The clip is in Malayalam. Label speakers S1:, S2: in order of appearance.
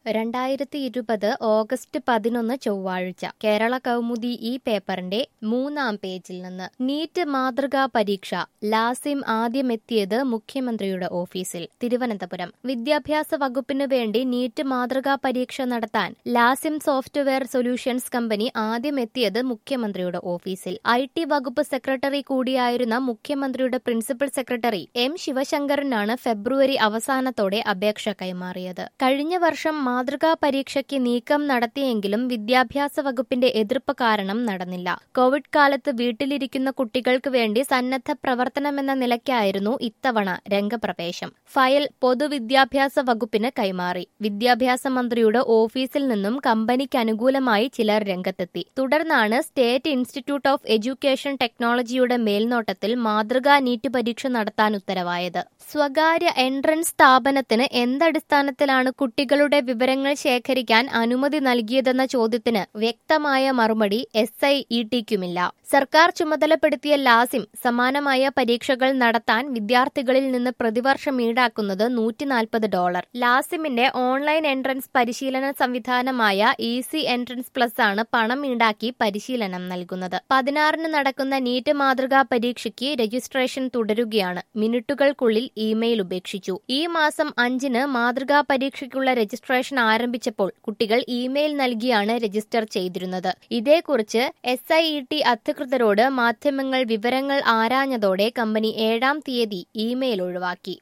S1: രണ്ടായിരത്തി ഇരുപത് ഓഗസ്റ്റ് പതിനൊന്ന് ചൊവ്വാഴ്ച കേരള കൗമുദി ഈ പേപ്പറിന്റെ മൂന്നാം പേജിൽ നിന്ന് നീറ്റ് മാതൃകാ പരീക്ഷ ലാസിം ആദ്യമെത്തിയത് മുഖ്യമന്ത്രിയുടെ ഓഫീസിൽ തിരുവനന്തപുരം വിദ്യാഭ്യാസ വകുപ്പിനു വേണ്ടി നീറ്റ് മാതൃകാ പരീക്ഷ നടത്താൻ ലാസിം സോഫ്റ്റ്വെയർ സൊല്യൂഷൻസ് കമ്പനി ആദ്യമെത്തിയത് മുഖ്യമന്ത്രിയുടെ ഓഫീസിൽ ഐ ടി വകുപ്പ് സെക്രട്ടറി കൂടിയായിരുന്ന മുഖ്യമന്ത്രിയുടെ പ്രിൻസിപ്പൽ സെക്രട്ടറി എം ശിവശങ്കറിനാണ് ഫെബ്രുവരി അവസാനത്തോടെ അപേക്ഷ കൈമാറിയത് കഴിഞ്ഞ വർഷം മാതൃകാ പരീക്ഷയ്ക്ക് നീക്കം നടത്തിയെങ്കിലും വിദ്യാഭ്യാസ വകുപ്പിന്റെ എതിർപ്പ് കാരണം നടന്നില്ല കോവിഡ് കാലത്ത് വീട്ടിലിരിക്കുന്ന കുട്ടികൾക്ക് വേണ്ടി സന്നദ്ധ പ്രവർത്തനമെന്ന നിലയ്ക്കായിരുന്നു ഇത്തവണ രംഗപ്രവേശം ഫയൽ പൊതുവിദ്യാഭ്യാസ വകുപ്പിന് കൈമാറി വിദ്യാഭ്യാസ മന്ത്രിയുടെ ഓഫീസിൽ നിന്നും കമ്പനിക്ക് അനുകൂലമായി ചിലർ രംഗത്തെത്തി തുടർന്നാണ് സ്റ്റേറ്റ് ഇൻസ്റ്റിറ്റ്യൂട്ട് ഓഫ് എഡ്യൂക്കേഷൻ ടെക്നോളജിയുടെ മേൽനോട്ടത്തിൽ മാതൃകാ നീറ്റ് പരീക്ഷ നടത്താൻ ഉത്തരവായത് സ്വകാര്യ എൻട്രൻസ് സ്ഥാപനത്തിന് എന്തടിസ്ഥാനത്തിലാണ് കുട്ടികളുടെ വിവരങ്ങൾ ശേഖരിക്കാൻ അനുമതി നൽകിയതെന്ന ചോദ്യത്തിന് വ്യക്തമായ മറുപടി എസ് ഐ ഇ ടിക്കുമില്ല സർക്കാർ ചുമതലപ്പെടുത്തിയ ലാസിം സമാനമായ പരീക്ഷകൾ നടത്താൻ വിദ്യാർത്ഥികളിൽ നിന്ന് പ്രതിവർഷം ഈടാക്കുന്നത് നൂറ്റിനാൽപ്പത് ഡോളർ ലാസിമിന്റെ ഓൺലൈൻ എൻട്രൻസ് പരിശീലന സംവിധാനമായ ഈസി എൻട്രൻസ് പ്ലസ് ആണ് പണം ഈടാക്കി പരിശീലനം നൽകുന്നത് പതിനാറിന് നടക്കുന്ന നീറ്റ് മാതൃകാ പരീക്ഷയ്ക്ക് രജിസ്ട്രേഷൻ തുടരുകയാണ് മിനിറ്റുകൾക്കുള്ളിൽ ഇമെയിൽ ഉപേക്ഷിച്ചു ഈ മാസം അഞ്ചിന് മാതൃകാ പരീക്ഷയ്ക്കുള്ള രജിസ്ട്രേഷൻ ആരംഭിച്ചപ്പോൾ കുട്ടികൾ ഇമെയിൽ നൽകിയാണ് രജിസ്റ്റർ ചെയ്തിരുന്നത് ഇതേക്കുറിച്ച് എസ് ഐ ഇ ടി അധികൃതരോട് മാധ്യമങ്ങൾ വിവരങ്ങൾ ആരാഞ്ഞതോടെ കമ്പനി ഏഴാം തീയതി ഇമെയിൽ ഒഴിവാക്കി